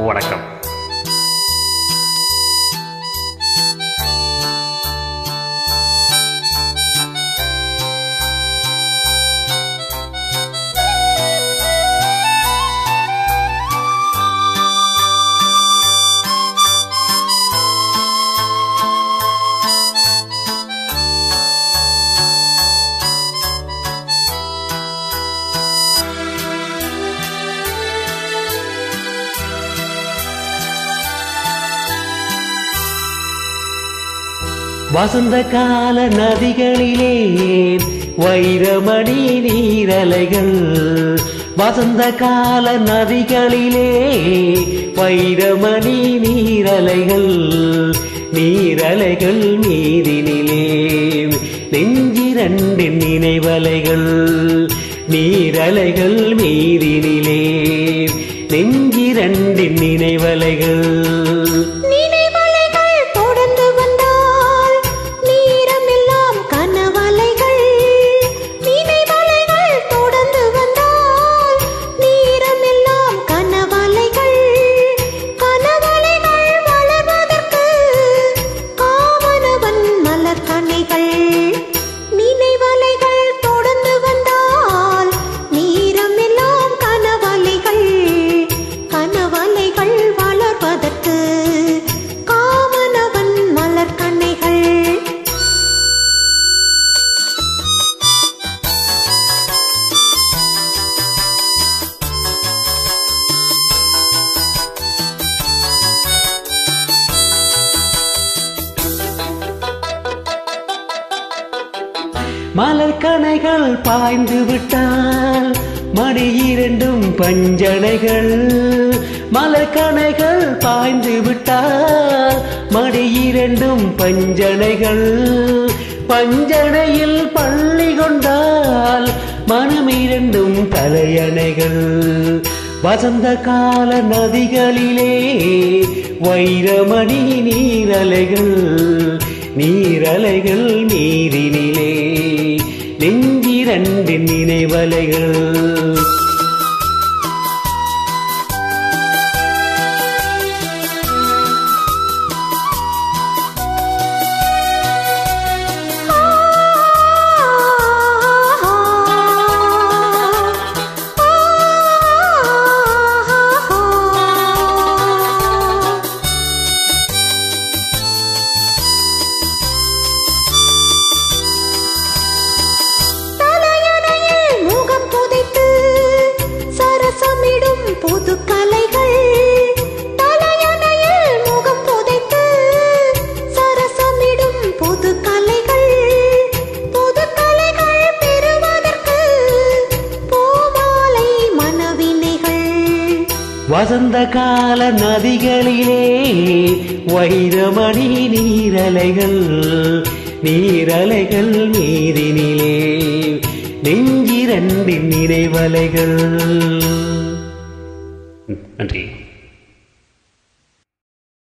வணக்கம் வசந்த கால நதிகளிலே வைரமணி நீரலைகள் வசந்த கால நதிகளிலே வைரமணி நீரலைகள் நீரலைகள் மீதினிலே நெஞ்சிரண்டின் நினைவலைகள் நீரலைகள் மீதினிலே நெஞ்சிரண்டின் நினைவலைகள் நினைவலைகள் தொடர்ந்து வந்தால் நீரமெல்லாம் கனவலைகள் நினைவலைகள் தொடர்ந்து வந்தால் நீரமெல்லாம் கனவலைகள் கனவலைகள் வளர்வதற்கு காவனவன் மலர் கனைகள் நினைவலைகள் தொடர்ந்து வந்தால் நீரமெல்லாம் கனவலைகள் கனவலைகள் வளர்வதற்கு காமனவன் மலர் கண்ணைகள் மலர் கணைகள் பாய்ந்து விட்டால் மணி இரண்டும் பஞ்சனைகள் மலர் கணைகள் பாய்ந்து விட்டால் மணி இரண்டும் பஞ்சனைகள் பஞ்சனையில் பள்ளி கொண்டால் மனம் இரண்டும் தலையணைகள் வசந்த கால நதிகளிலே வைரமணி நீரலைகள் நீரலைகள் நீரினிலே நெஞ்சிரண்டின் நினைவலைகள் தலையணையில் முகம் புதைத்து சரசமிடும் புது கலைகள் தலையணையில் முகம் புதைத்து சரசமிடும் புது கலைகள் புது கலைகள் பெறுவதற்கு பூமாலை மனவினைகள் வசந்த கால நதிகளிலே வைரமணி நீரலைகள் நீரலைகள் நீரினிலே நெஞ்சிரண்டின் நினைவலைகள் நன்றி